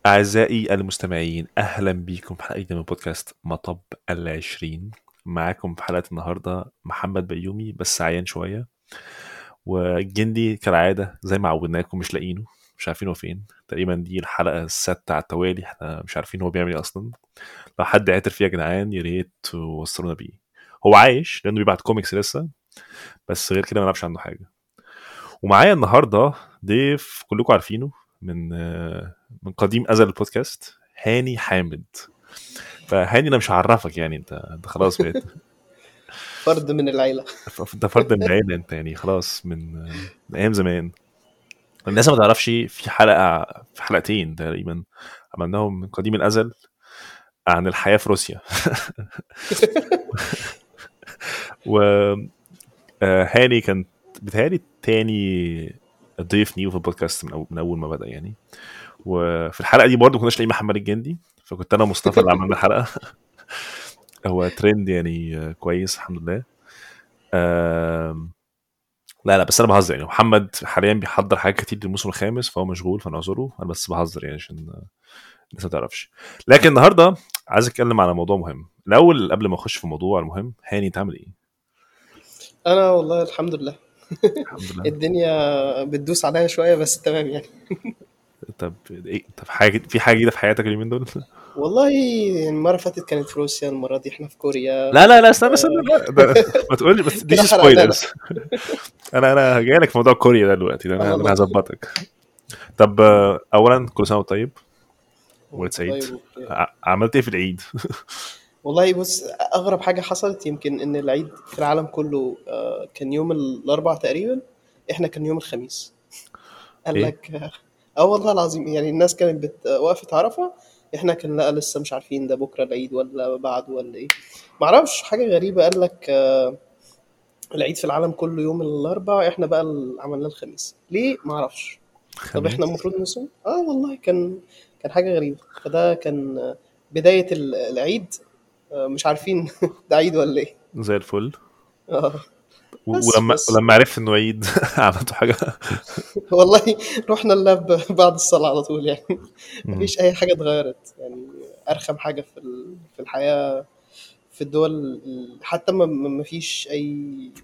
أعزائي المستمعين أهلا بكم في حلقة جديدة من بودكاست مطب العشرين معاكم في حلقة النهاردة محمد بيومي بس عيان شوية والجندي كالعادة زي ما عودناكم مش لاقيينه مش عارفين هو فين تقريبا دي الحلقة السادسة على التوالي احنا مش عارفين هو بيعمل ايه أصلا لو حد عاتر فيها يا جدعان يا ريت توصلونا بيه هو عايش لأنه بيبعت كوميكس لسه بس غير كده ما نعرفش عنه حاجة ومعايا النهارده ضيف كلكم عارفينه من آه، من قديم ازل البودكاست هاني حامد فهاني انا مش هعرفك يعني انت انت خلاص بقيت فرد من العيلة انت فرد من العيله انت يعني خلاص من آه، من ايام زمان الناس ما تعرفش في حلقه في حلقتين تقريبا عملناهم من قديم الازل عن الحياه في روسيا و آه، هاني كان بيتهيألي تاني ضيف نيو في البودكاست من أول, من اول ما بدا يعني وفي الحلقه دي برضه ما كناش لاقيين محمد الجندي فكنت انا ومصطفى اللي عملنا الحلقه هو ترند يعني آه، كويس الحمد لله آم، لا لا بس انا بهزر يعني محمد حاليا بيحضر حاجات كتير للموسم الخامس فهو مشغول فنعذره انا بس بهزر يعني عشان آه، الناس ما تعرفش لكن النهارده عايز اتكلم على موضوع مهم الاول قبل ما اخش في الموضوع المهم هاني انت عامل ايه؟ أنا والله الحمد لله الحمد لله الدنيا بتدوس عليا شوية بس تمام يعني طب ايه طب حاجه في حاجه جديده في حياتك اليومين دول؟ والله يعني المرة اللي فاتت كانت في روسيا المرة دي احنا في كوريا لا لا لا استنى استنى لا ده- ما تقولش بس دي كده حرقتها سبويلرز انا انا جاي لك في موضوع كوريا ده دلوقتي ده انا آه، انا هظبطك طب آه، اولا كل سنه وانت طيب ولد سعيد طيب ع- عملت ايه في العيد؟ والله بص أغرب حاجة حصلت يمكن إن العيد في العالم كله آه، كان يوم الأربع تقريبا احنا كان يوم الخميس قال ايه؟ لك اه والله العظيم يعني الناس كانت بت... وقفت عرفة احنا كان لا لسه مش عارفين ده بكرة العيد ولا بعده ولا ايه معرفش حاجة غريبة قال لك آه، العيد في العالم كله يوم الاربعاء احنا بقى اللي عملناه الخميس ليه ما اعرفش طب احنا خميس المفروض نصوم اه والله كان كان حاجه غريبه فده كان آه، بدايه ال- العيد آه، مش عارفين ده عيد ولا ايه زي الفل اه و- بس ولما بس ولما عرفت انه عيد عملتوا حاجه والله رحنا اللاب بعد الصلاه على طول يعني مم. مفيش اي حاجه اتغيرت يعني ارخم حاجه في ال- في الحياه في الدول ال- حتى ما ما- مفيش اي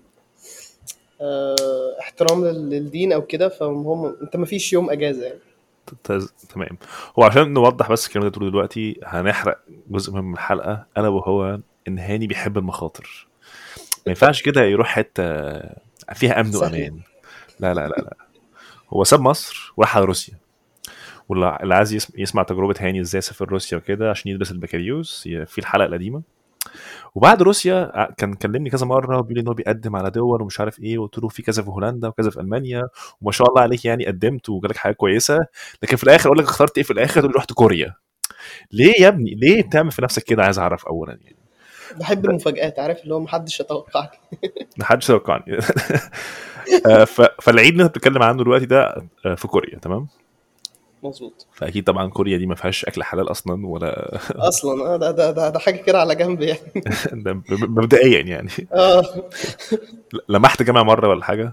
آه، احترام لل- للدين او كده فهم انت مفيش يوم اجازه يعني تز- تمام هو عشان نوضح بس الكلام ده تقوله دلوقتي هنحرق جزء مهم من الحلقه الا وهو ان هاني بيحب المخاطر ما ينفعش كده يروح حته فيها امن سهله وامان لا لا لا لا هو ساب مصر وراح على روسيا واللي اللي عايز يسم- يسمع تجربه هاني ازاي سافر روسيا وكده عشان يدرس البكالوريوس ي- في الحلقه القديمه وبعد روسيا ع- كان كلمني كذا مره وبيقول لي ان هو بيقدم على دول ومش عارف ايه وقلت له في كذا في هولندا وكذا في المانيا وما شاء الله عليك يعني قدمت وجالك حاجه كويسه لكن في الاخر اقول لك اخترت ايه في الاخر تقول لي رحت كوريا ليه يا ابني ليه بتعمل في نفسك كده عايز اعرف اولا يعني بحب المفاجآت عارف اللي هو محدش يتوقعني محدش توقعني آه، ف- فالعيد اللي انت بتتكلم عنه دلوقتي ده آه، في كوريا تمام مظبوط فاكيد طبعا كوريا دي ما فيهاش اكل حلال اصلا ولا اصلا اه ده ده ده, ده حاجه كده على جنب يعني ده ب- ب- مبدئيا يعني اه لمحت جامع مره ولا حاجه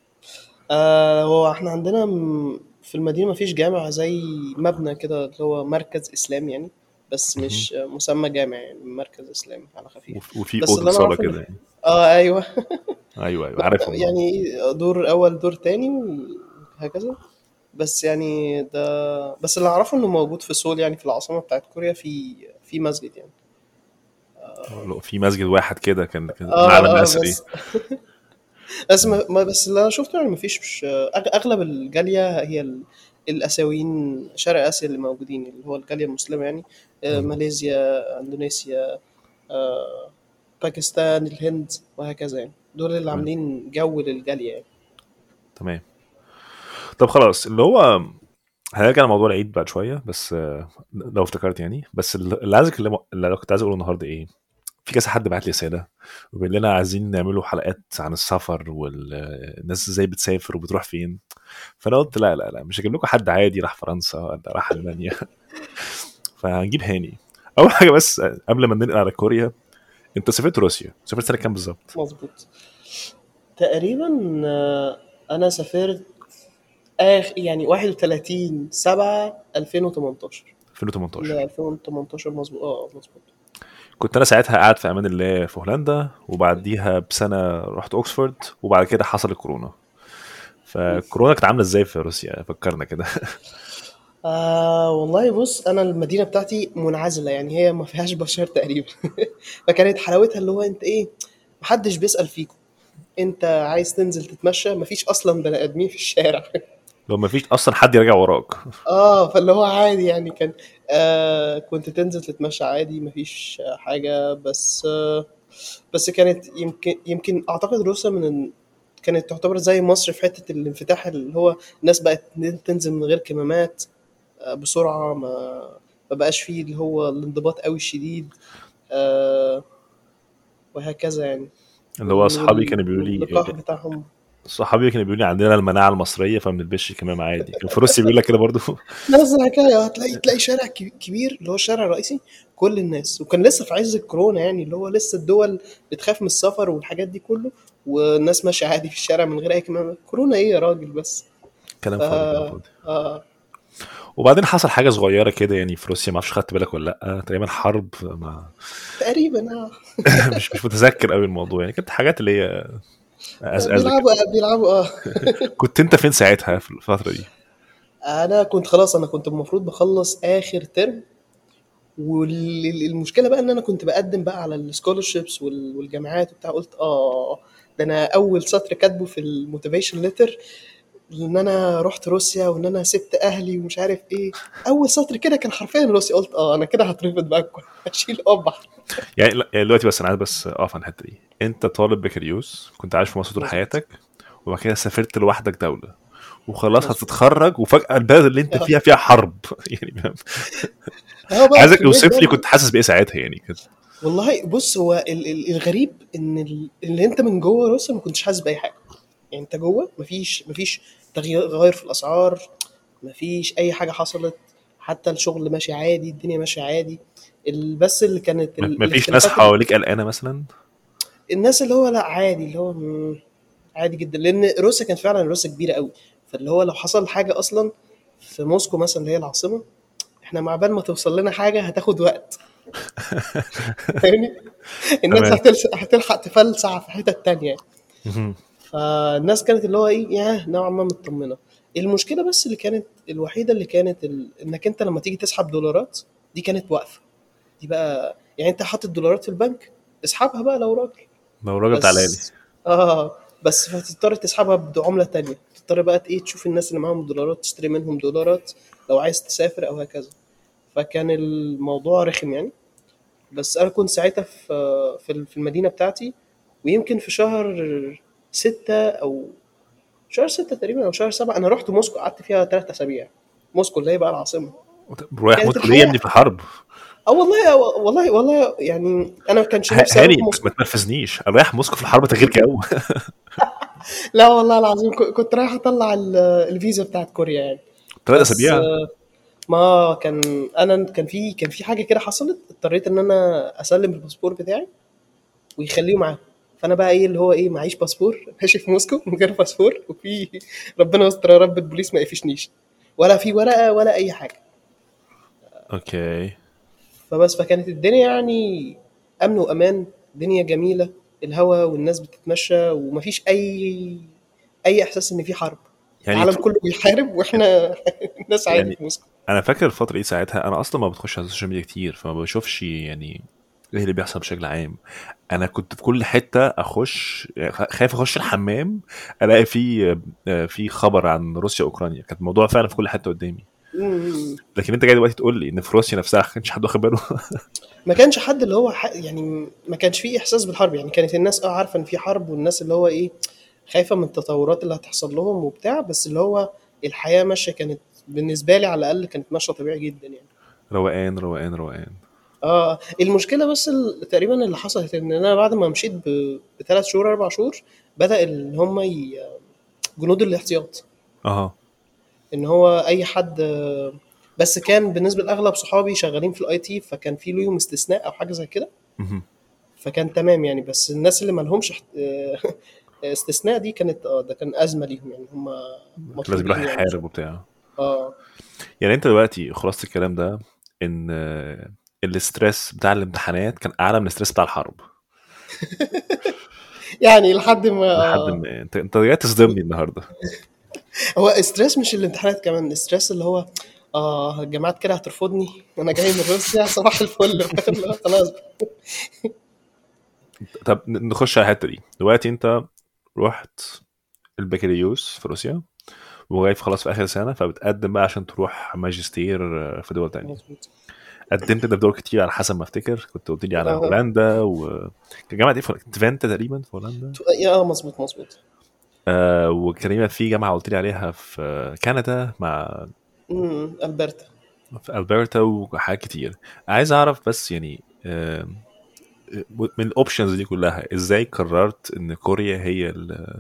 آه، هو احنا عندنا م- في المدينه مفيش جامع زي مبنى كده اللي هو مركز اسلامي يعني بس مهم. مش آه، مسمى جامع يعني مركز اسلامي على خفيف وف- وفي بس اوضه اللي انا صلاه اعرفه كده إن- يعني اه ايوه ايوه ايوه عارفهم يعني دور اول دور تاني وهكذا بس يعني ده بس اللي اعرفه انه موجود في سول يعني في العاصمه بتاعت كوريا في في مسجد يعني لو في مسجد واحد كده كان كان اه معلم اه اثري بس بس ما ما- بس اللي انا شفته يعني مفيش مش أغ- اغلب الجاليه هي ال- الاسيويين شرق اسيا اللي موجودين اللي هو الجاليه المسلمه يعني آه، مم. ماليزيا اندونيسيا آه، باكستان الهند وهكذا يعني دول اللي تمام عاملين جو للجاليه يعني تمام طب خلاص اللي هو هنرجع لموضوع العيد بعد شويه بس آه، لو افتكرت يعني بس اللي عايز اكلمه اللي أنا كنت عايز اقوله النهارده ايه في كذا حد بعت لي رساله وبيقول لنا عايزين نعملوا حلقات عن السفر والناس ازاي بتسافر وبتروح فين فانا قلت لا لا لا مش هجيب لكم حد عادي راح فرنسا ولا راح المانيا فهنجيب هاني اول حاجه بس قبل ما ننقل على كوريا انت سافرت روسيا سافرت سنه كام بالظبط مظبوط تقريبا آه، انا سافرت اخ يعني 31 7 2018 ل 2018 2018 مظبوط اه مظبوط كنت انا ساعتها قاعد في امان الله في هولندا وبعديها بسنه رحت اوكسفورد وبعد كده حصل الكورونا فالكورونا كانت عامله ازاي في روسيا فكرنا كده آه والله بص انا المدينه بتاعتي منعزله يعني هي ما فيهاش بشر تقريبا فكانت حلاوتها اللي هو انت ايه محدش بيسأل فيكم انت عايز تنزل تتمشى مفيش اصلا بني ادمين في الشارع لو ما فيش اصلا حد يراجع وراك اه فاللي هو عادي يعني كان آه كنت تنزل تتمشى عادي مفيش حاجه بس آه بس كانت يمكن يمكن اعتقد روسيا من ال- كانت تعتبر زي مصر في حته الانفتاح اللي هو الناس بقت تنزل من غير كمامات آه بسرعه ما ما بقاش فيه اللي هو الانضباط قوي الشديد آه وهكذا يعني اللي هو اصحابي كانوا بيقولوا واللقاح لي بتاعهم صحابي كانوا بيقولوا لي عندنا المناعه المصريه فما بنلبسش كمام عادي كان في روسيا بيقول لك كده برضه نفس الحكايه هتلاقي تلاقي شارع كب- كبير اللي هو الشارع الرئيسي كل الناس وكان لسه في عز الكورونا يعني اللي هو لسه الدول بتخاف من السفر والحاجات دي كله والناس ماشيه عادي في الشارع من غير اي كمامه كورونا ايه يا راجل بس كلام ف... فاضي كلام فاضي آه وبعدين حصل حاجه صغيره كده يعني في روسيا ما اعرفش خدت بالك ولا لا تقريبا حرب ما تقريبا اه مش مش متذكر قوي الموضوع يعني كانت حاجات اللي هي أزأزك بيلعبوا بيلعبوا اه كنت انت فين ساعتها في الفتره دي انا كنت خلاص انا كنت المفروض بخلص اخر ترم والمشكله بقى ان انا كنت بقدم بقى على السكولرشيبس والجامعات وبتاع قلت اه ده انا اول سطر كاتبه في الموتيفيشن ليتر ان انا رحت روسيا وان انا سبت اهلي ومش عارف ايه اول سطر كده كان حرفيا روسيا قلت اه انا كده هترفض بقى الكل. اشيل قبح يعني لا يعني دلوقتي بس انا عايز بس اقف عن الحته دي انت طالب بكالوريوس كنت عايش في مصر طول مظبوط. حياتك وبعد كده سافرت لوحدك دوله وخلاص مظبوط. هتتخرج وفجاه البلد اللي انت آه. فيها فيها حرب يعني فاهم؟ اه بقى عايزك كمية توصف لي بقى- كنت حاسس بايه ساعتها يعني كده والله بص هو ال- ال- الغريب ان ال- اللي انت من جوه روسيا ما كنتش حاسس باي حاجه يعني انت جوه مفيش مفيش تغيير غير في الاسعار مفيش اي حاجه حصلت حتى الشغل ماشي عادي الدنيا ماشيه عادي ال- بس اللي كانت ال- ما فيش ناس الاختلافات حواليك قلقانه مثلا الناس اللي هو لا عادي اللي هو مم، عادي جدا لان روسيا كانت فعلا روسيا كبيره قوي فاللي هو لو حصل حاجه اصلا في موسكو مثلا اللي هي العاصمه احنا مع بال ما توصل لنا حاجه هتاخد وقت فاهمني الناس تمام. هتلس- هتلحق تفلسع في حتت تانية مهم. فالناس كانت اللي هو ايه ياه نوعا ما مطمنه المشكله بس اللي كانت الوحيده اللي كانت ال... انك انت لما تيجي تسحب دولارات دي كانت واقفه دي بقى يعني انت حاطط دولارات في البنك اسحبها بقى لو راجل لو الراجل تعالى لي بس اه بس فتضطر تسحبها بعمله تانية تضطر بقى ايه تشوف الناس اللي معاهم دولارات تشتري منهم دولارات لو عايز تسافر او هكذا فكان الموضوع رخم يعني بس انا كنت ساعتها في في في المدينه بتاعتي ويمكن في شهر ستة او شهر ستة تقريبا او شهر سبعة انا رحت موسكو قعدت فيها ثلاث اسابيع موسكو اللي هي بقى العاصمه رايح كانت موسكو ليه يا الحياة- ابني في الحرب اه والله والله والله يعني انا ما كانش ه- نفسي هاني اروح موسكو ما تنرفزنيش انا رايح موسكو في الحرب تغيير جو لا والله العظيم ك- كنت رايح اطلع ال- الفيزا بتاعت كوريا يعني ثلاث بس اسابيع آه، ما كان انا كان في كان في حاجه كده حصلت اضطريت ان انا اسلم الباسبور بتاعي ويخليه معاه فانا بقى ايه اللي هو ايه معيش باسبور ماشي في موسكو من غير باسبور وفي ربنا يستر يا رب البوليس ما يقفشنيش ولا في ورقه ولا اي حاجه اوكي فبس فكانت الدنيا يعني امن وامان دنيا جميله الهوا والناس بتتمشى ومفيش اي اي احساس ان في حرب يعني العالم كله بيحارب واحنا الناس عادي يعني في موسكو انا فاكر الفتره دي ساعتها انا اصلا ما بدخلش على السوشيال ميديا كتير فما بشوفش يعني ايه اللي بيحصل بشكل عام انا كنت في كل حته اخش خايف اخش الحمام الاقي في في خبر عن روسيا واوكرانيا كانت الموضوع فعلا في كل حته قدامي مم. لكن انت جاي دلوقتي تقول لي ان في روسيا نفسها ما كانش حد واخد باله ما كانش حد اللي هو ح... يعني ما كانش فيه احساس بالحرب يعني كانت الناس اه عارفه ان في حرب والناس اللي هو ايه خايفه من التطورات اللي هتحصل لهم وبتاع بس اللي هو الحياه ماشيه كانت بالنسبه لي على الاقل كانت ماشيه طبيعي جدا يعني روقان روقان روقان اه المشكله بس ال... تقريبا اللي حصلت ان انا بعد ما مشيت ب... بثلاث شهور اربع شهور بدا ان هم ي... جنود الاحتياط اها ان هو اي حد بس كان بالنسبه لاغلب صحابي شغالين في الاي تي فكان في ليهم استثناء او حاجه زي كده مهم. فكان تمام يعني بس الناس اللي ما لهمش احت... استثناء دي كانت اه ده كان ازمه ليهم يعني هم لازم يروح مطلوبين يعني يحارب وبتاع اه يعني انت دلوقتي خلاصه الكلام ده ان آه، الاسترس بتاع الامتحانات كان اعلى من الاسترس بتاع الحرب يعني لحد ما لحد آه. ما انت انت جاي تصدمني النهارده هو استرس مش الامتحانات كمان استرس اللي هو اه الجامعات كده هترفضني انا جاي من روسيا صباح الفل خلاص طب ن- نخش على الحته دي دلوقتي انت رحت البكالوريوس في روسيا وجاي في خلاص في اخر سنه فبتقدم بقى عشان تروح ماجستير آه، في دول تانية مظبوط قدمت انت في دول كتير على حسب ما افتكر كنت قلت لي على آه. هولندا و كان جامعه ايه في تفنتا تقريبا في هولندا اه مظبوط مظبوط آه وتقريبا في جامعه قلت لي عليها في كندا مع امم البرتا في البرتا وحاجات كتير عايز اعرف بس يعني آه من الاوبشنز دي كلها ازاي قررت ان كوريا هي ال-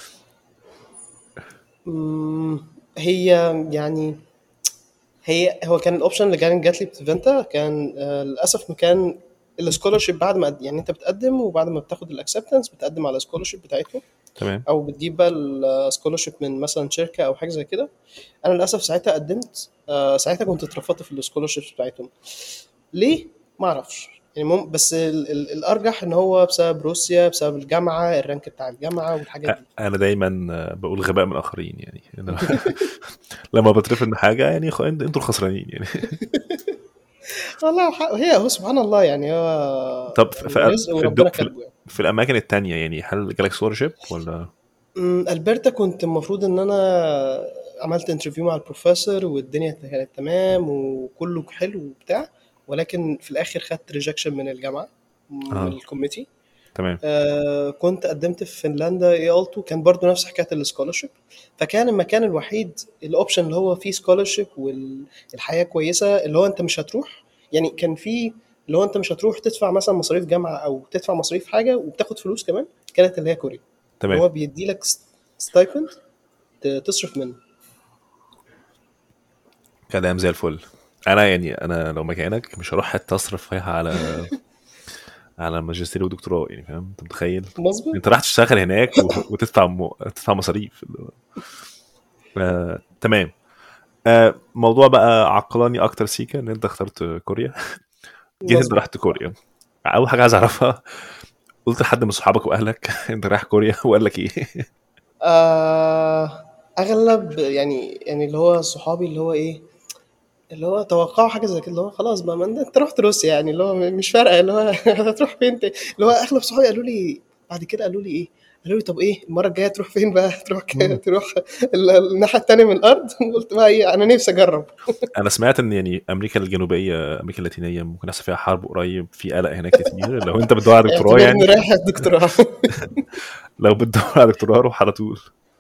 مم، هي يعني هي هو كان الاوبشن اللي كان جات لي بتفنتا كان آه للاسف مكان السكولرشيب بعد ما يعني انت بتقدم وبعد ما بتاخد الاكسبتنس بتقدم على السكولرشيب بتاعتهم تمام او بتجيب بقى السكولرشيب من مثلا شركه او حاجه زي كده انا للاسف ساعتها قدمت آه ساعتها كنت اترفضت في السكولرشيب بتاعتهم ليه ما اعرفش يعني مم بس ال ال الارجح ان هو بسبب روسيا بسبب الجامعه الرانك بتاع الجامعه والحاجات دي انا دايما آه، بقول غباء من الاخرين يعني لما- لما بترفض من حاجه يعني خ- انتوا الخسرانين يعني والله ح- هي هو سبحان الله يعني هو طب في, الرزق في, وربنا الدو- في, كاتبه يعني في الاماكن التانية يعني هل جالك سكولرشيب ولا أمم، البرتا كنت المفروض ان انا عملت انترفيو مع البروفيسور والدنيا كانت تمام وكله حلو وبتاع ولكن في الاخر خدت ريجكشن من الجامعه من اه الكوميتي تمام آه كنت قدمت في فنلندا اي التو كان برضو نفس حكايه السكولرشيب فكان المكان الوحيد الاوبشن اللي هو فيه سكولرشيب والحياه كويسه اللي هو انت مش هتروح يعني كان في اللي هو انت مش هتروح تدفع مثلا مصاريف جامعه او تدفع مصاريف حاجه وبتاخد فلوس كمان كانت اللي هي كوريا تمام هو بيدي لك ستايبند تصرف منه كلام زي الفل انا يعني انا لو مكانك مش هروح حتى اصرف فيها على على ماجستير ودكتوراه يعني فاهم انت متخيل مظبوط انت راح تشتغل هناك و- وتدفع م... تدفع مصاريف اللي هو- آه، تمام آه، موضوع بقى عقلاني اكتر سيكا ان انت اخترت كوريا جيت انت مظبوط رحت كوريا اول حاجه عايز اعرفها قلت لحد من صحابك واهلك انت رايح كوريا وقال لك ايه آه اغلب يعني يعني اللي هو صحابي اللي هو ايه اللي هو توقعوا حاجه زي كده اللي هو خلاص بقى ما انت رحت روسيا يعني اللي هو مش فارقه اللي هو هتروح فين ت- اللي هو اغلب صحابي قالوا لي بعد كده قالوا لي ايه قالوا لي طب ايه المره الجايه تروح فين بقى تروح ك- مم. تروح ال- الناحيه التانيه من الارض قلت بقى ايه انا نفسي اجرب انا سمعت ان يعني امريكا الجنوبيه امريكا اللاتينيه ممكن يحصل فيها حرب قريب في قلق هناك كتير لو انت بتدور على دكتوراه اعتبرني يعني رايح الدكتوراه لو بتدور على دكتوراه روح على طول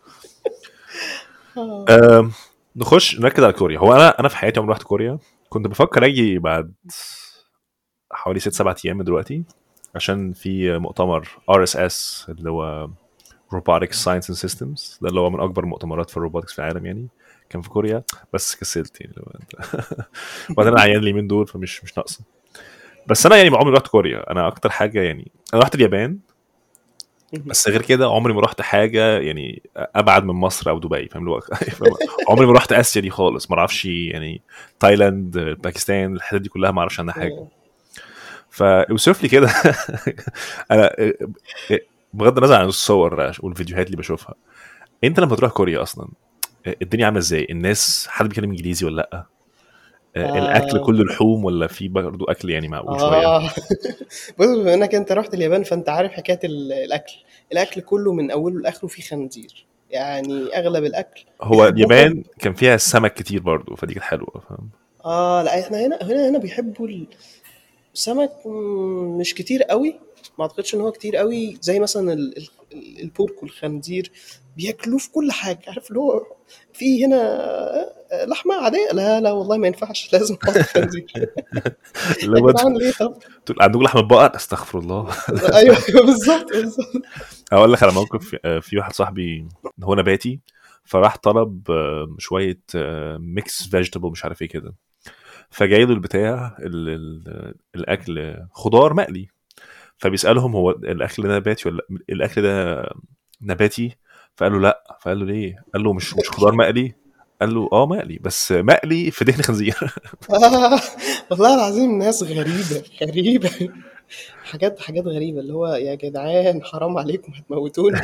أم، نخش نركز على كوريا هو انا انا في حياتي عمري ما رحت كوريا كنت بفكر اجي بعد حوالي ست سبعة ايام من دلوقتي عشان في مؤتمر ار اس اس اللي هو روبوتكس ساينس اند سيستمز ده اللي هو من اكبر المؤتمرات في الروبوتكس في العالم يعني كان في كوريا بس كسلت يعني لو انت وبعدين انا عيان اليومين دول فمش مش ناقصه بس انا يعني ما عمري ما رحت كوريا انا اكتر حاجه يعني انا رحت اليابان بس غير كده عمري ما رحت حاجه يعني ابعد من مصر او دبي فاهم اللي هو فاهم؟ عمري ما رحت اسيا دي خالص ما اعرفش يعني تايلاند باكستان الحتت دي كلها ما اعرفش عنها حاجه فاوصف لي كده انا بغض النظر عن الصور والفيديوهات اللي بشوفها انت لما تروح كوريا اصلا الدنيا عامله ازاي الناس حد بيتكلم انجليزي ولا لا آه. الاكل كله لحوم ولا في برضه اكل يعني معقول شويه اه بص بما انك انت رحت اليابان فانت عارف حكايه ال- الاكل الاكل كله من اوله لاخره فيه خنزير يعني اغلب الاكل هو بيحبوه اليابان كان فيها سمك كتير برضه فدي كانت حلوه فاهم اه لا احنا هنا هنا هنا بيحبوا السمك مم، مش كتير قوي ما اعتقدش ان هو كتير قوي زي مثلا ال- ال- ال- البورك والخنزير بياكلوه في كل حاجه عارف اللي هو في هنا آه، لحمه عاديه لا لا والله ما ينفعش لازم نحط خنزير اللي يا هو جدعان ليه طب تقول عندكم لحمه بقر استغفر الله ايوه بالظبط بالظبط اقول لك على موقف آه، في واحد صاحبي هو نباتي فراح طلب آه، شويه ميكس فيجيتابل مش عارف ايه كده فجاي له البتاع ال- ال- الاكل خضار مقلي فبيسالهم هو الاكل ده نباتي ولا لأ؟ الاكل ده نباتي فقال له لا فقال له ليه قال له مش مش خضار مقلي قال له اه مقلي بس مقلي في دهن خنزير آه والله العظيم ناس غريبة غريبة حاجات حاجات غريبة اللي هو يا جدعان حرام عليكم هتموتوني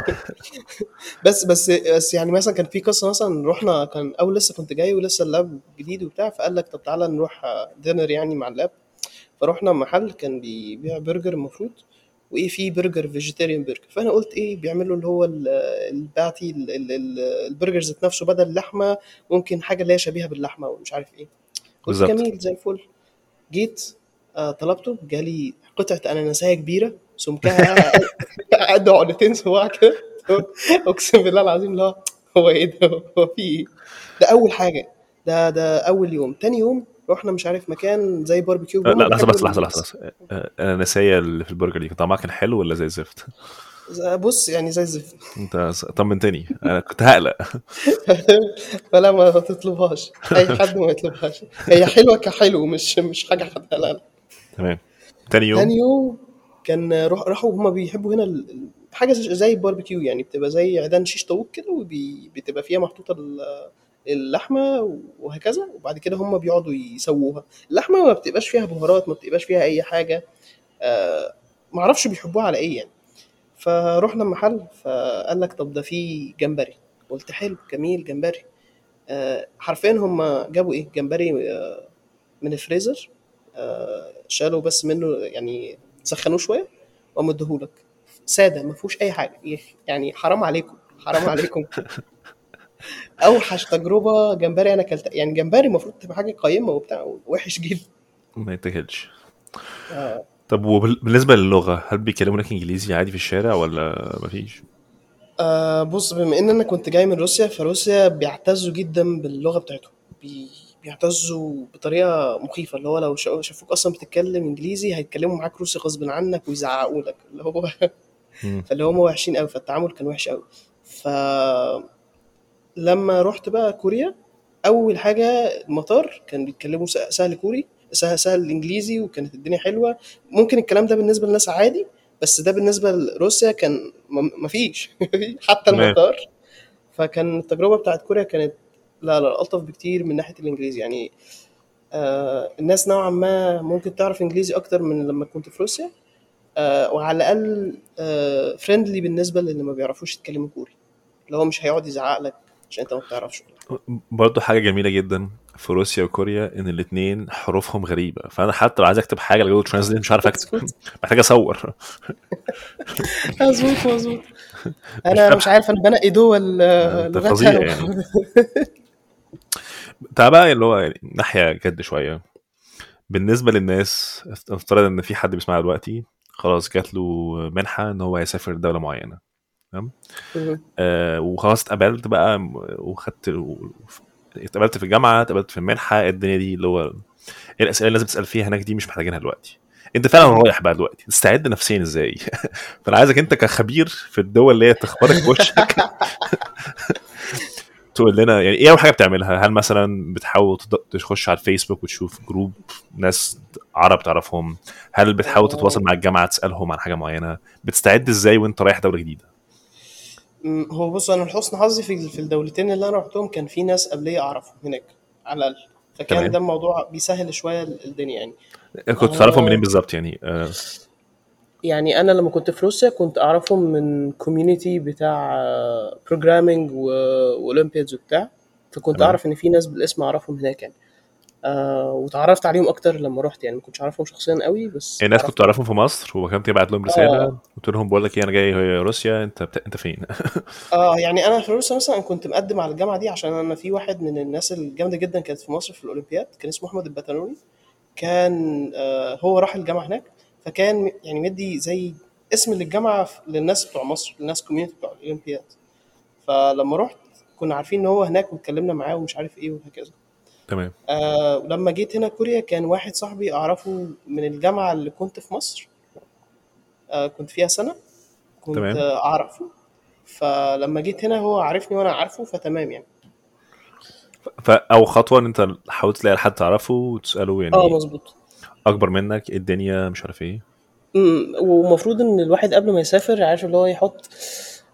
بس بس بس يعني مثلا كان في قصة مثلا رحنا كان أول لسه كنت جاي ولسه اللاب جديد وبتاع فقال لك طب تعالى نروح دينر يعني مع اللاب فرحنا محل كان بيبيع برجر المفروض وايه في برجر فيجيتيريان برجر فانا قلت ايه بيعملوا اللي هو ال- الباتي ال- ال- ال- البرجر ذات نفسه بدل اللحمه ممكن حاجه اللي هي شبيهه باللحمه ومش عارف ايه قلت بالظبط جميل زي الفل جيت آه طلبته جالي قطعه اناناسيه كبيره سمكها قد عقلتين صباع كده اقسم بالله العظيم لا هو ايه ده هو في ايه ده اول حاجه ده ده اول يوم تاني يوم رحنا مش عارف مكان زي باربيكيو آه، هما لا لحظه بيحبوا بس لحظه ال- لحظه بس آه، انا نسايه اللي في البرجر دي كان طعمها كان حلو ولا زي الزفت بص يعني زي الزفت انت طمنتني انا كنت هقلق فلا ما تطلبهاش اي حد ما يطلبهاش هي حلوه كحلو مش مش حاجه حد لا لا تمام تاني يوم تاني يوم كان روح راحوا هما بيحبوا هنا ال- ال- حاجه زي الباربيكيو يعني بتبقى زي عيدان شيش طاووق كده وبتبقى فيها محطوطه ال- اللحمه وهكذا وبعد كده هما بيقعدوا يسووها اللحمه ما بتبقاش فيها بهارات ما بتبقاش فيها اي حاجه آه معرفش بيحبوها على ايه يعني فروحنا المحل فقال لك طب ده في جمبري قلت حلو جميل جمبري آه حرفيا هم جابوا ايه جمبري آه من الفريزر آه شالوا بس منه يعني سخنوه شويه وقاموا ادوهولك ساده ما فيهوش اي حاجه يعني حرام عليكم حرام عليكم اوحش تجربه جمبري انا اكلتها يعني جمبري المفروض تبقى حاجه قيمه وبتاع وحش جدا ما يتاكلش آه طب وبالنسبه للغه هل بيكلمونك انجليزي عادي في الشارع ولا مفيش آه بص بما ان انا كنت جاي من روسيا فروسيا بيعتزوا جدا باللغه بتاعتهم بي بيعتزوا بطريقه مخيفه اللي هو لو شا- شافوك اصلا بتتكلم انجليزي هيتكلموا معاك روسي غصب عنك ويزعقوا لك اللي هو مم. فاللي هم وحشين قوي فالتعامل كان وحش قوي فلما رحت بقى كوريا اول حاجه المطار كان بيتكلموا س- سهل كوري سهل سهل انجليزي وكانت الدنيا حلوه ممكن الكلام ده بالنسبه للناس عادي بس ده بالنسبه لروسيا كان م- مفيش حتى تمام المطار فكان التجربه بتاعت كوريا كانت لا لا الطف بكتير من ناحيه الانجليزي يعني آه الناس نوعا ما ممكن تعرف انجليزي اكتر من لما كنت في روسيا آه وعلى الاقل آه فريندلي بالنسبه للي ما بيعرفوش يتكلموا كوري اللي هو مش هيقعد يزعق لك عشان انت ما بتعرفش برضه حاجه جميله جدا في روسيا وكوريا ان الاثنين حروفهم غريبه فانا حتى لو عايز اكتب حاجه لجوجل ترانزليت مش عارف اكتب مظبوط محتاج اصور مظبوط مظبوط مش انا فاهم مش عارف انا بنقي دول آه، انت فظيع لغتها يعني تعال بقى اللي هو يعني ناحيه جد شويه بالنسبه للناس افترض ان في حد بيسمعنا دلوقتي خلاص جات له منحه ان هو يسافر دوله معينه تمام مهم. آه وخلاص اتقبلت بقى م- وخدت و- اتقبلت في الجامعه اتقبلت في المنحه الدنيا دي اللي هو ايه الاسئله اللي لازم تسال فيها هناك دي مش محتاجينها دلوقتي انت فعلا مهم. رايح بقى دلوقتي تستعد نفسيا ازاي فانا عايزك انت كخبير في الدول اللي هي تخبطك في وشك تقول لنا يعني ايه اول حاجه بتعملها هل مثلا بتحاول تض- تخش على الفيسبوك وتشوف جروب ناس عرب تعرفهم هل بتحاول تتواصل آه. مع الجامعه تسالهم عن حاجه معينه بتستعد ازاي وانت رايح دوله جديده م، هو بص انا لحسن حظي في في الدولتين اللي انا رحتهم كان في ناس قبليه اعرفهم هناك على الاقل فكان تمام ده الموضوع بيسهل شويه الدنيا يعني كنت تعرفهم منين آه بالظبط يعني آه يعني انا لما كنت في روسيا كنت اعرفهم من كوميونتي بتاع بروجرامينج واولمبيادز وبتاع فكنت تمام اعرف ان في ناس بالاسم اعرفهم هناك يعني آه وتعرفت عليهم اكتر لما رحت يعني ما كنتش اعرفهم شخصيا قوي بس الناس كنت اعرفهم تعرفهم في مصر وكنت تبعت لهم رساله اه قلت لهم بقول لك ايه انا جاي روسيا انت بت... انت فين اه يعني انا في روسيا مثلا كنت مقدم على الجامعه دي عشان انا في واحد من الناس الجامده جدا كانت في مصر في الاولمبياد كان اسمه احمد البتنوني كان آه هو راح الجامعه هناك فكان يعني مدي زي اسم للجامعه ف- للناس بتوع مصر للناس كوميونتي بتوع الاولمبياد فلما رحت كنا عارفين ان هو هناك واتكلمنا معاه ومش عارف ايه وهكذا تمام آه ولما جيت هنا كوريا كان واحد صاحبي اعرفه من الجامعه اللي كنت في مصر آه كنت فيها سنه كنت تمام آه اعرفه فلما جيت هنا هو عارفني وانا عارفه فتمام يعني فاول خطوه ان انت حاولت تلاقي حد تعرفه وتساله اه يعني مظبوط اكبر منك إيه الدنيا مش عارف ايه أمم، ومفروض ان الواحد قبل ما يسافر عارف اللي هو يحط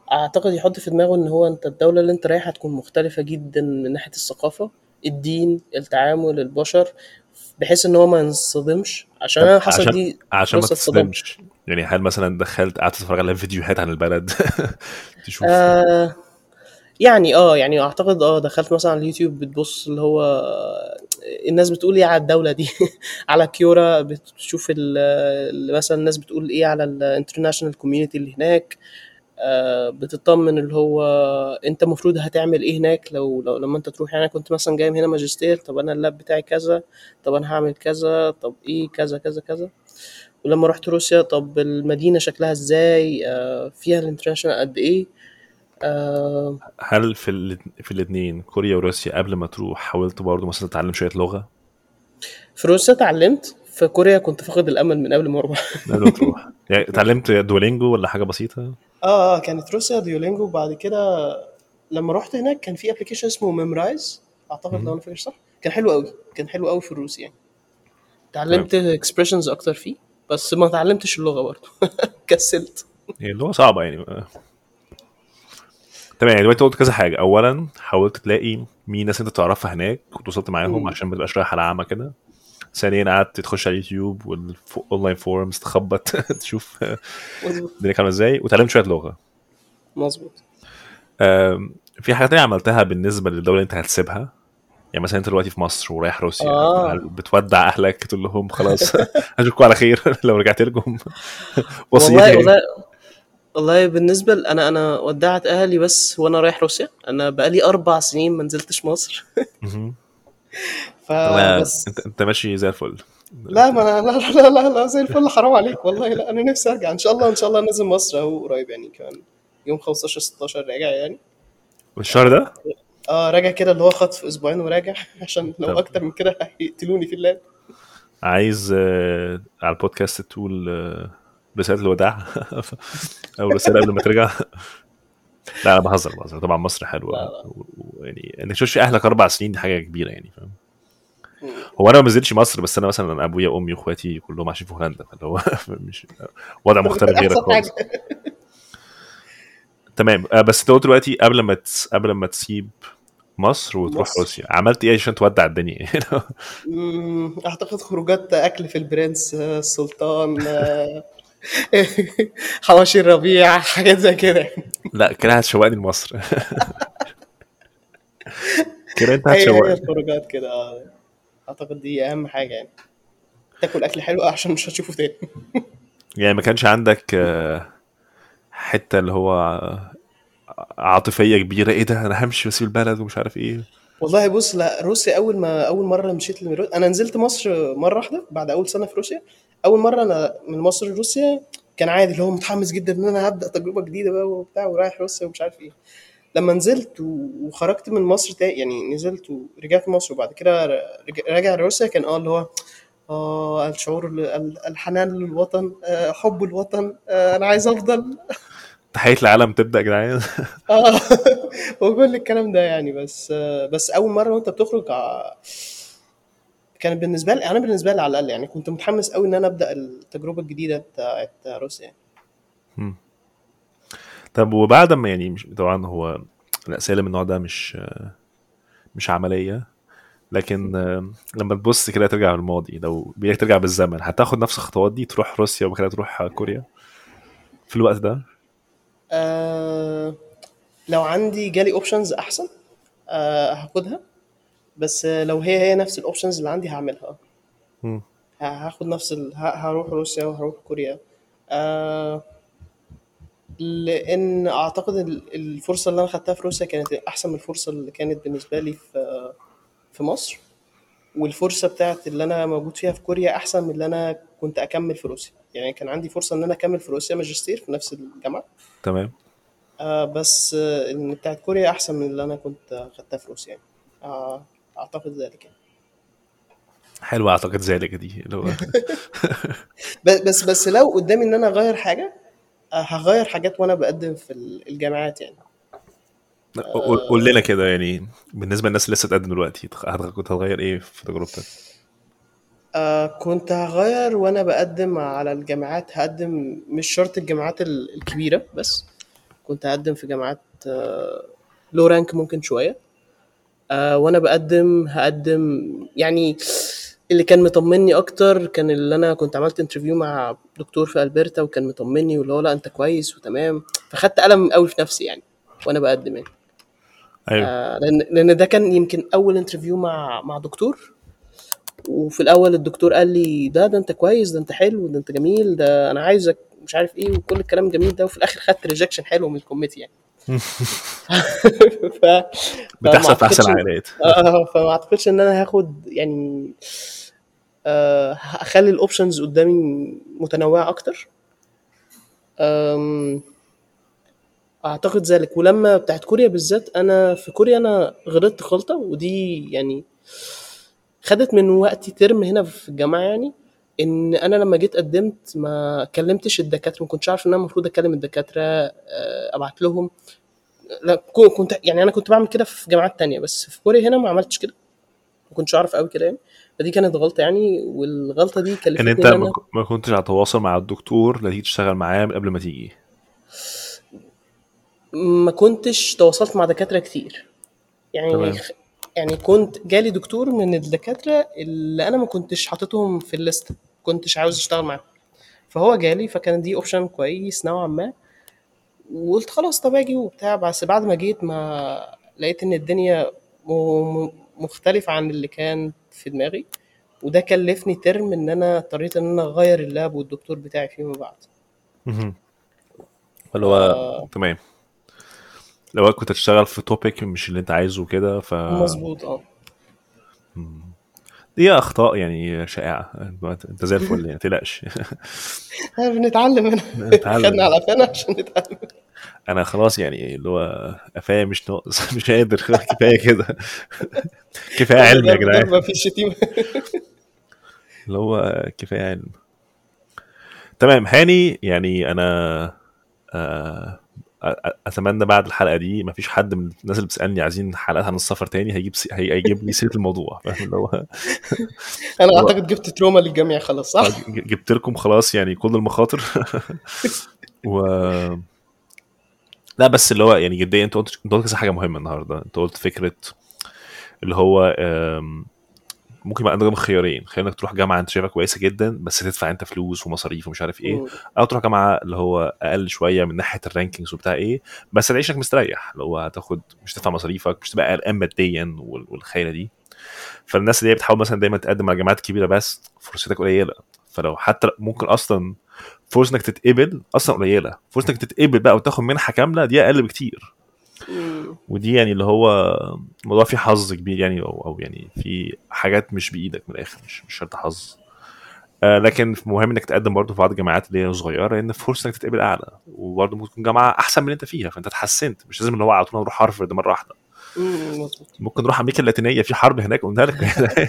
اعتقد يحط في دماغه ان هو انت الدوله اللي انت رايح هتكون مختلفه جدا من ناحيه الثقافه الدين التعامل البشر بحيث ان هو ما ينصدمش عشان طب انا حصل عشان دي عشان ما فرصه اتصدمت تصدمش يعني هل مثلا دخلت قعدت تتفرج على فيديوهات عن البلد تشوف آه يعني اه يعني اعتقد اه دخلت مثلا على اليوتيوب بتبص اللي هو الناس بتقول ايه على الدولة دي على كيورا بتشوف ال- ال- مثلا الناس بتقول ايه على الانترناشونال كوميونتي اللي هناك آه، بتطمن اللي هو انت المفروض هتعمل ايه هناك لو, لو لما انت تروح يعني أنا كنت مثلا جاي من هنا ماجستير طب انا اللاب بتاعي كذا طب انا هعمل كذا طب ايه كذا كذا كذا ولما رحت روسيا طب المدينة شكلها ازاي آه، فيها الانترناشونال قد ايه آه، هل في ال... في الاثنين كوريا وروسيا قبل ما تروح حاولت برضه مثلا تتعلم شويه لغه في روسيا اتعلمت في كوريا كنت فاقد الامل من قبل ما اروح قبل ما تروح يعني اتعلمت دولينجو ولا حاجه بسيطه اه اه كانت روسيا ديولينجو وبعد كده لما رحت هناك كان في ابلكيشن اسمه ميمرايز اعتقد لو مهم. انا فاكر صح كان حلو قوي كان حلو قوي في الروسي يعني اتعلمت اكسبريشنز اكتر فيه بس ما اتعلمتش اللغه برضه كسلت يعني اللغه صعبه يعني تمام يعني دلوقتي قلت كذا حاجه اولا حاولت تلاقي مين ناس انت تعرفها هناك وتوصلت معاهم مم. عشان ما تبقاش رايح على عامه كده ثانيا قعدت تخش على اليوتيوب والاونلاين فورمز تخبط تشوف مظبوط الدنيا عامله ازاي وتعلمت شويه لغه مظبوط أم، في حاجه تانية عملتها بالنسبه للدوله اللي انت هتسيبها يعني مثلا انت دلوقتي في مصر ورايح روسيا اه هل بتودع اهلك تقول لهم خلاص اشوفكم على خير لو رجعت لكم والله وصيتي والله والله بالنسبه ل- انا انا ودعت اهلي بس وانا رايح روسيا انا بقالي اربع سنين ما نزلتش مصر تمام فبس انت انت ماشي زي الفل لا ما انا لا لا لا لا زي الفل حرام عليك والله لا انا نفسي ارجع ان شاء الله ان شاء الله نازل مصر اهو قريب يعني كمان يوم 15 16 راجع يعني والشهر ده اه راجع كده اللي هو خطف اسبوعين وراجع عشان لو طب. اكتر من كده هيقتلوني في اللاب عايز آه، على البودكاست تقول آه، رسالة الوداع او رسالة قبل ما ترجع لا انا بهزر بهزر طبعا مصر حلوه لا، لا. و- ويعني انك تشوف اهلك اربع سنين دي حاجه كبيره يعني فاهم هو انا ما نزلتش مصر بس انا مثلا أنا ابويا وامي واخواتي كلهم عايشين في هولندا فاللي هو مش وضع مختلف غيرك احسن خالص حاجه تمام آه، بس انت قلت دلوقتي قبل ما تس... قبل ما تسيب مصر وتروح مصر. روسيا عملت ايه عشان تودع الدنيا مم، اعتقد خروجات اكل في البرنس آه، السلطان آه، حواشي الربيع حاجات زي كده لا كده هتشوقني لمصر كده انت هي هي هتشوقني الخروجات كده اه اعتقد دي اهم حاجه يعني تاكل اكل حلو عشان مش هتشوفه تاني يعني ما كانش عندك آه، حته اللي هو آه، عاطفيه كبيره ايه ده انا همشي واسيب البلد ومش عارف ايه والله بص لا روسيا اول ما اول مره مشيت لروسيا انا نزلت مصر مره واحده بعد اول سنه في روسيا اول مره انا من مصر لروسيا كان عادي اللي هو متحمس جدا ان انا هبدا تجربه جديده بقى وبتاع ورايح روسيا ومش عارف ايه لما نزلت و- وخرجت من مصر تاني يعني نزلت ورجعت مصر وبعد كده رج- راجع روسيا كان اه اللي هو اه الشعور ال- ال- الحنان للوطن آه حب الوطن آه انا عايز افضل تحيه العالم تبدا يا جدعان اه وكل الكلام ده يعني بس آه بس اول مره وانت بتخرج ع- كانت بالنسبه لي انا بالنسبه لي على الاقل يعني كنت متحمس قوي ان انا ابدا التجربه الجديده بتاعت روسيا مم. طب وبعد ما يعني مش طبعا هو الاسئله من النوع ده مش آه، مش عمليه لكن آه، لما تبص كده ترجع للماضي لو بيك ترجع بالزمن هتاخد نفس الخطوات دي تروح روسيا وبعد كده تروح كوريا في الوقت ده آه لو عندي جالي اوبشنز احسن آه هاخدها بس آه، لو هي هي نفس الاوبشنز اللي عندي هعملها مم. ه- هاخد نفس ال... ه- هروح روسيا وهروح كوريا آه لان اعتقد ال- الفرصه اللي انا خدتها في روسيا كانت احسن من الفرصه اللي كانت بالنسبه لي في في مصر والفرصه بتاعت اللي انا موجود فيها في كوريا احسن من اللي انا كنت اكمل في روسيا يعني كان عندي فرصه ان انا اكمل في روسيا ماجستير في نفس الجامعه تمام آه بس آه ان بتاعت كوريا احسن من اللي انا كنت خدتها في روسيا يعني آه اعتقد ذلك يعني حلوه اعتقد ذلك دي اللي هو ب- بس بس لو قدامي ان انا اغير حاجه آه، هغير حاجات وانا بقدم في ال- الجامعات يعني قول قول لنا كده يعني بالنسبه للناس اللي لسه تقدم دلوقتي تخ- هت- كنت هتغير ايه في تجربتك؟ آه كنت هغير وانا بقدم على الجامعات هقدم مش شرط الجامعات ال- الكبيره بس كنت هقدم في جامعات لو رانك ممكن شويه آه، وانا بقدم هقدم يعني اللي كان مطمني اكتر كان اللي انا كنت عملت انترفيو مع دكتور في البرتا وكان مطمني واللي هو لا انت كويس وتمام فخدت قلم قوي في نفسي يعني وانا بقدم يعني ايوه آه لان لان ده كان يمكن اول انترفيو مع مع دكتور وفي الاول الدكتور قال لي ده ده انت كويس ده انت حلو ده انت جميل ده انا عايزك مش عارف ايه وكل الكلام جميل ده وفي الاخر خدت ريجكشن حلو من الكوميتي يعني ف... بتحصل في احسن أعتقدش- العائلات اه فما اعتقدش ان انا هاخد يعني آه هخلي الاوبشنز قدامي متنوعه اكتر أم، اعتقد ذلك ولما بتاعت كوريا بالذات انا في كوريا انا غلطت غلطه ودي يعني خدت من وقتي ترم هنا في الجامعه يعني ان انا لما جيت قدمت ما كلمتش الدكاتره ما كنتش عارف ان انا المفروض اكلم الدكاتره آه، ابعت لهم لا كو- كنت يعني انا كنت بعمل كده في جامعات تانية بس في كوريا هنا ما عملتش كده ما كنتش اعرف قوي كده يعني فدي كانت غلطه يعني والغلطه دي كلفتني ان ان, انت انا ما ك- ما كنتش على تواصل مع الدكتور لا تيجي تشتغل معاه من قبل ما تيجي ما كنتش تواصلت مع دكاتره كتير يعني تمام. خ- يعني كنت جالي دكتور من الدكاتره اللي انا ما كنتش حاططهم في الليست كنتش عاوز اشتغل معاهم فهو جالي فكان دي اوبشن كويس نوعا ما وقلت خلاص طب اجي وبتاع بس بعد ما جيت ما لقيت ان الدنيا م- م- مختلفة عن اللي كان في دماغي وده كلفني ترم ان انا اضطريت ان انا اغير اللاب والدكتور بتاعي فيما بعد مهم. اللي هو آه. تمام لو كنت هتشتغل في توبيك مش اللي انت عايزه كده ف مظبوط اه دي اخطاء يعني شائعه انت زي الفل يعني ما تقلقش آه، بنتعلم هنا بنتعلم. خدنا على قفانا عشان نتعلم انا خلاص يعني اللي هو قفايا مش ناقص مش قادر كفايه كده كفايه علم يا جدعان ما فيش شتيمة اللي هو كفايه علم تمام هاني يعني انا آه، أ- اتمنى بعد الحلقه دي مفيش حد من الناس اللي بتسالني عايزين حلقات عن السفر تاني هيجيب سي... هي- هيجيب لي سيره الموضوع فاهم اللي هو انا هو- اعتقد جبت تروما للجميع خلاص صح؟ ج- جبت لكم خلاص يعني كل المخاطر و لا بس اللي هو يعني جديا انت قلت انت قلت كذا حاجه مهمه النهارده انت قلت فكره اللي هو آم، ممكن يبقى عندك خيارين خيار انك تروح جامعه انت شايفها كويسه جدا بس تدفع انت فلوس ومصاريف ومش عارف ايه مم. او تروح جامعه اللي هو اقل شويه من ناحيه الرانكينجز وبتاع ايه بس تعيشك مستريح اللي هو هتاخد مش تدفع مصاريفك مش تبقى قلقان ماديا وال- والخيله دي فالناس اللي هي بتحاول مثلا دايما تقدم على جامعات كبيره بس فرصتك قليله فلو حتى ممكن اصلا فرص انك تتقبل اصلا قليله فرص انك تتقبل بقى وتاخد منحه كامله دي اقل بكتير مم. ودي يعني اللي هو الموضوع فيه حظ كبير يعني او, أو يعني في حاجات مش بايدك من الاخر مش مش شرط حظ آه لكن مهم انك تقدم برضه في بعض الجامعات اللي هي صغيره لان فرصه انك تتقبل اعلى وبرضه ممكن تكون جامعه احسن من اللي انت فيها فانت اتحسنت مش لازم اللي هو على طول نروح هارفرد مره واحده مم. مظبوط ممكن نروح امريكا اللاتينيه في حرب هناك قلنا لك يا جدعان.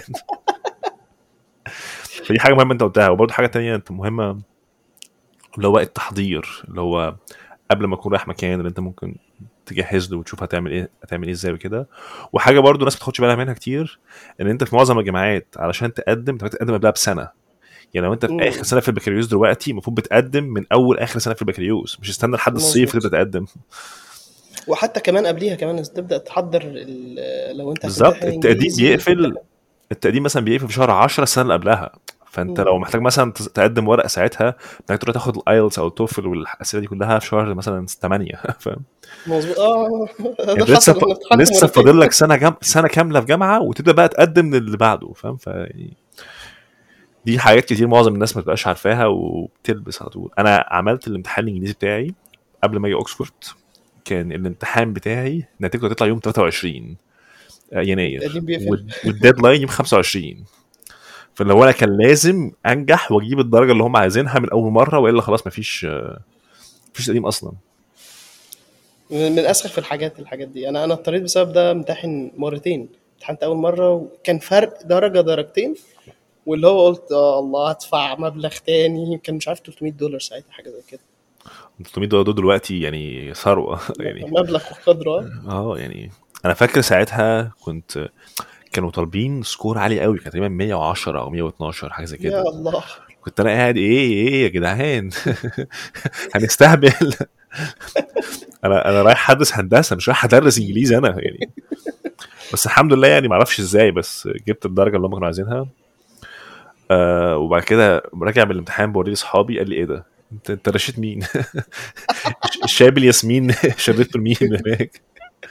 فدي حاجه مهمه انت قلتها وبرضه حاجه تانية انت مهمه اللي هو التحضير اللي هو قبل ما تكون رايح مكان اللي انت ممكن تجهز له وتشوف هتعمل ايه هتعمل ايه ازاي وكده وحاجه برضه الناس ما بتاخدش بالها منها كتير ان انت في معظم الجامعات علشان تقدم انت بتقدم قبلها بسنه يعني لو انت مم. في اخر سنه في البكالوريوس دلوقتي المفروض بتقدم من اول اخر سنه في البكالوريوس مش تستنى لحد الصيف مظبوط. تبدا تقدم وحتى كمان قبليها كمان تبدا تحضر ال- لو انت بالظبط هتمتحن التقديم إنجليزي، بيقفل التقديم مثلا بيقفل في شهر 10 السنه اللي قبلها فانت مم. لو محتاج مثلا تس- تقدم ورقه ساعتها محتاج تروح تاخد الايلتس او التوفل والاسئله دي كلها في شهر مثلا 8 فاهم مظبوط اه ده يعني لسه حصل انا ف... اتحطت لسه مرتين. فاضل لك سنه جم... سنه كامله في جامعه وتبدا بقى تقدم للي بعده فاهم ف دي حاجات كتير معظم الناس ما تبقاش عارفاها وبتلبس على طول انا عملت الامتحان الانجليزي بتاعي قبل ما اجي اوكسفورد كان الامتحان بتاعي نتيجته هتطلع يوم 23 يناير التقديم بيقفل. وال- والديدلاين يوم 25 فاللي هو انا كان لازم انجح واجيب الدرجه اللي هم عايزينها من اول مره والا خلاص مفيش آه، مفيش تقديم اصلا من من اسخف الحاجات الحاجات دي انا انا اضطريت بسبب ده امتحن مرتين امتحنت اول مره وكان فرق درجه درجتين واللي هو قلت اه الله هدفع مبلغ تاني كان مش عارف 300 دولار ساعتها حاجه زي كده 300 دولار دول دلوقتي يعني ثروه يعني مبلغ وقدره اه يعني انا فاكر ساعتها كنت كانوا طالبين سكور عالي قوي كان تقريبا 110 او 112 حاجه زي يا كده الله كنت انا قاعد ايه ايه يا جدعان هنستهبل انا انا رايح ادرس هندسه مش رايح ادرس انجليزي انا يعني بس الحمد لله يعني ما اعرفش ازاي بس جبت الدرجه اللي هم كانوا عايزينها آه وبعد كده راجع من الامتحان بوريه لاصحابي قال لي ايه ده انت انت رشيت مين الشاب الياسمين شربته لمين هناك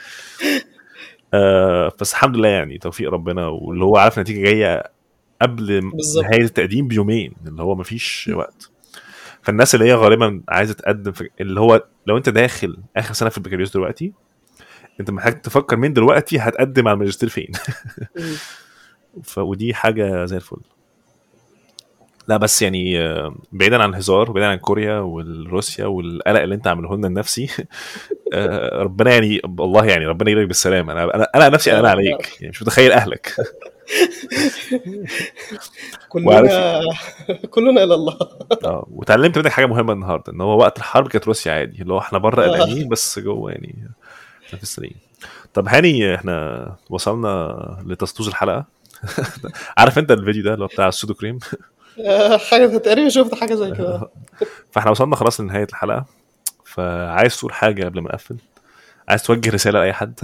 آه بس الحمد لله يعني توفيق ربنا واللي هو عارف النتيجه جايه قبل بالظبط. نهايه التقديم بيومين اللي هو مفيش وقت فالناس اللي هي غالبا عايزه تقدم في اللي هو لو انت داخل اخر سنه في البكالوريوس دلوقتي انت محتاج تفكر من دلوقتي هتقدم على الماجستير فين مم. ف ودي حاجه زي الفل لا بس يعني آه، بعيدا عن الهزار وبعيدا عن كوريا والروسيا والقلق اللي انت عامله لنا النفسي آه، ربنا يعني والله يعني ربنا يجيلك بالسلامه انا انا انا نفسي انا عليك يعني مش متخيل اهلك كلنا كلنا الى الله اه وتعلمت منك حاجه مهمه النهارده ان هو وقت الحرب كانت روسيا عادي اللي هو احنا بره آه. قلقانين بس جوه يعني احنا في السليم طب هاني احنا وصلنا لتسطوز الحلقه عارف انت الفيديو ده اللي هو بتاع السودو كريم آه، حاجه تقريبا شفت حاجه زي كده فاحنا وصلنا خلاص لنهايه الحلقه فعايز تقول حاجه قبل ما نقفل عايز توجه رساله لاي حد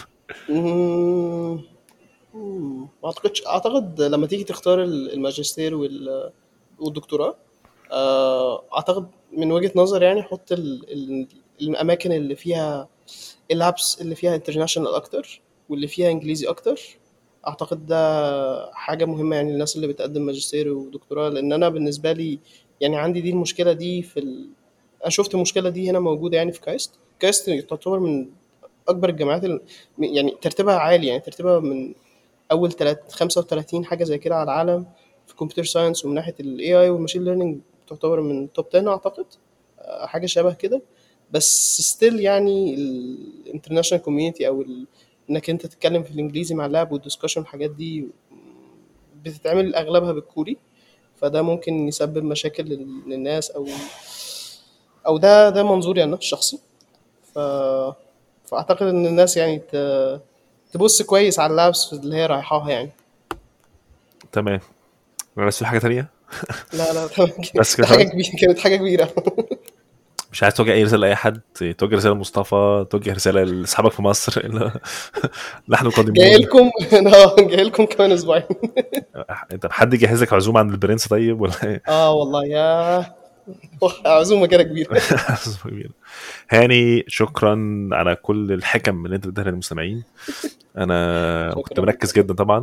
مم. مم. ما اعتقدش اعتقد لما تيجي تختار الماجستير وال- والدكتوراه آه، اعتقد من وجهة نظر يعني حط ال... ال... الاماكن اللي فيها اللابس اللي فيها انترناشونال اكتر واللي فيها انجليزي اكتر اعتقد ده حاجة مهمة يعني للناس اللي بتقدم ماجستير ودكتوراه لان انا بالنسبة لي يعني عندي دي المشكلة دي في ال... انا شفت المشكلة دي هنا موجودة يعني في كايست كايست تعتبر من اكبر الجامعات ال... يعني ترتيبها عالي يعني ترتيبها من اول تلات 35 حاجه زي كده على العالم في كمبيوتر ساينس ومن ناحيه الاي اي والماشين ليرنينج تعتبر من توب 10 اعتقد آه، حاجه شبه كده بس ستيل يعني الانترناشونال كوميونتي او ال... انك انت تتكلم في الانجليزي مع اللاب والدسكشن والحاجات دي بتتعمل اغلبها بالكوري فده ممكن يسبب مشاكل لل- للناس او او ده ده منظوري انا الشخصي ف... فاعتقد ان الناس يعني ت... تبص كويس على اللابس اللي هي رايحاها يعني تمام بس في حاجه تانية لا لا تمام بس كده حاجه خلاص؟ كبيره كانت حاجه كبيره مش عايز توجه اي رساله لاي حد توجه رساله لمصطفى توجه رساله لاصحابك في مصر اللي- نحن جاي قادمون لكم اه جاي لكم كمان اسبوعين انت حد جهز لك عزومه عند البرنس طيب ولا ايه؟ اه والله يا عزومه كده كبيره عزومة كبيرة. هاني شكرا على كل الحكم اللي انت بتديها للمستمعين انا شكراً. كنت مركز جدا طبعا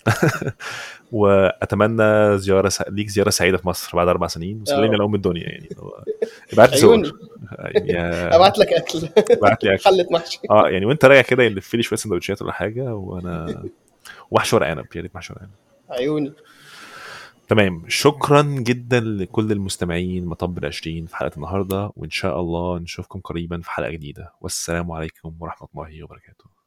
واتمنى زياره س... ليك زياره سعيده في مصر بعد اربع سنين وسلمي يا على ام الدنيا يعني هو- ابعت لي عيوني صور يا- ابعت لك اكل ابعت لي اكل حله محشي اه يعني وانت راجع كده يلف لي شويه سندوتشات ولا حاجه وانا وحش ورق عنب يا ريت محشي ورق عنب عيوني تمام شكرا جدا لكل المستمعين مطب العشرين في حلقه النهارده وان شاء الله نشوفكم قريبا في حلقه جديده والسلام عليكم ورحمه الله وبركاته